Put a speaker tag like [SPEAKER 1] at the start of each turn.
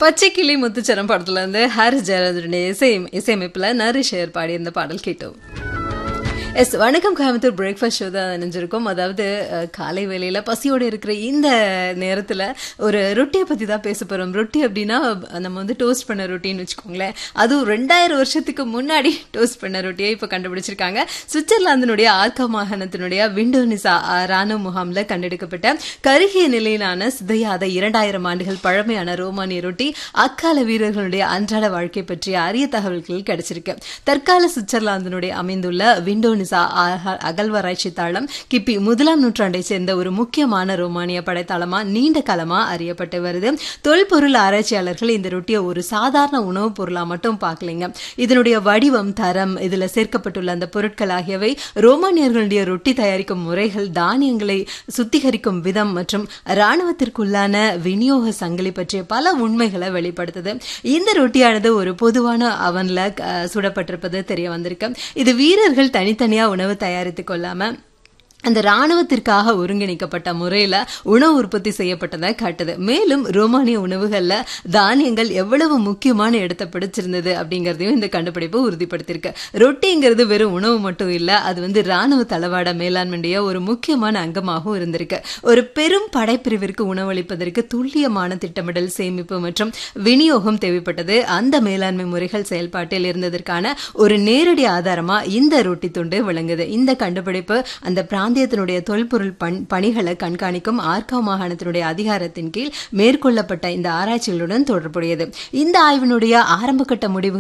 [SPEAKER 1] பச்சை கிளி முத்துச்சரம் படத்துல இருந்து ஹாரிஸ் ஜெயராஜனுடைய இசை இசையமைப்புல நரிஷ் பாடி இந்த பாடல் கேட்டோம் எஸ் வணக்கம் கோயம்புத்தூர் பிரேக்ஃபாஸ்ட் ஷோ தான் நினைஞ்சிருக்கோம் அதாவது அஹ், காலை வேளையில பசியோடு இருக்கிற இந்த நேரத்துல ஒரு ரொட்டியை பத்தி தான் பேச போறோம் ரொட்டி அப்படின்னா நம்ம வந்து டோஸ்ட் பண்ண ரொட்டின்னு வச்சுக்கோங்களேன் அதுவும் ரெண்டாயிரம் வருஷத்துக்கு முன்னாடி டோஸ்ட் பண்ண ரொட்டியை இப்போ கண்டுபிடிச்சிருக்காங்க சுவிட்சர்லாந்தினுடைய ஆர்கா மாகாணத்தினுடைய விண்டோனிசா அஹ், ராணுவ முகாம்ல கண்டெடுக்கப்பட்ட கருகிய நிலையிலான சிதையாத இரண்டாயிரம் ஆண்டுகள் பழமையான ரோமானிய ரொட்டி அக்கால வீரர்களுடைய அன்றாட வாழ்க்கை பற்றிய அரிய தகவல்கள் கிடைச்சிருக்கு தற்கால சுவிட்சர்லாந்தினுடைய அமைந்துள்ள விண்டோனிசா அக- அகழ்வாராய்ச்சி தளம் கிபி முதலாம் நூற்றாண்டை சேர்ந்த ஒரு முக்கியமான ரோமானிய படைத்தளமா நீண்ட காலமா அறியப்பட்டு வருது தொல்பொருள் ஆராய்ச்சியாளர்கள் இந்த ரொட்டியை ஒரு சாதாரண உணவுப் பொருளா மட்டும் பார்க்கலைங்க இதனுடைய வடிவம் தரம் இதுல சேர்க்கப்பட்டுள்ள அந்த பொருட்கள் ஆகியவை ரோமானியர்களுடைய ரொட்டி தயாரிக்கும் முறைகள் தானியங்களை சுத்திகரிக்கும் விதம் மற்றும் ராணுவத்திற்குள்ளான விநியோக சங்கிலி பற்றிய பல உண்மைகளை வெளிப்படுத்துது இந்த ரொட்டியானது ஒரு பொதுவான அவன்ல அஹ், சுடப்பட்டிருப்பது தெரிய வந்திருக்கு இது வீரர்கள் தனித்தனியா உணவு தயாரித்துக் கொள்ளாம அந்த ராணுவத்திற்காக ஒருங்கிணைக்கப்பட்ட முறையில உணவு உற்பத்தி செய்யப்பட்டதை காட்டுது மேலும் ரோமானிய உணவுகள்ல தானியங்கள் எவ்வளவு முக்கியமான இடத்தை பிடிச்சிருந்தது அப்படிங்கறதையும் இந்த கண்டுபிடிப்பு உறுதிப்படுத்தியிருக்கு ரொட்டிங்கிறது வெறும் உணவு மட்டும் இல்ல அது வந்து ராணுவ தளவாட மேலாண்மையுடைய ஒரு முக்கியமான அங்கமாகவும் இருந்திருக்கு ஒரு பெரும் படைப்பிரிவிற்கு உணவளிப்பதற்கு துல்லியமான திட்டமிடல் சேமிப்பு மற்றும் விநியோகம் தேவைப்பட்டது அந்த மேலாண்மை முறைகள் செயல்பாட்டில் இருந்ததற்கான ஒரு நேரடி ஆதாரமா இந்த ரொட்டி துண்டு விளங்குது இந்த கண்டுபிடிப்பு அந்த பிராந்தியத்தினுடைய தொல்பொருள் பண் பணிகளை கண்காணிக்கும் ஆர்கா மாகாணத்தினுடைய அதிகாரத்தின் கீழ் மேற்கொள்ளப்பட்ட இந்த ஆராய்ச்சிகளுடன் தொடர்புடையது இந்த ஆய்வினுடைய ஆரம்பகட்ட முடிவுகள்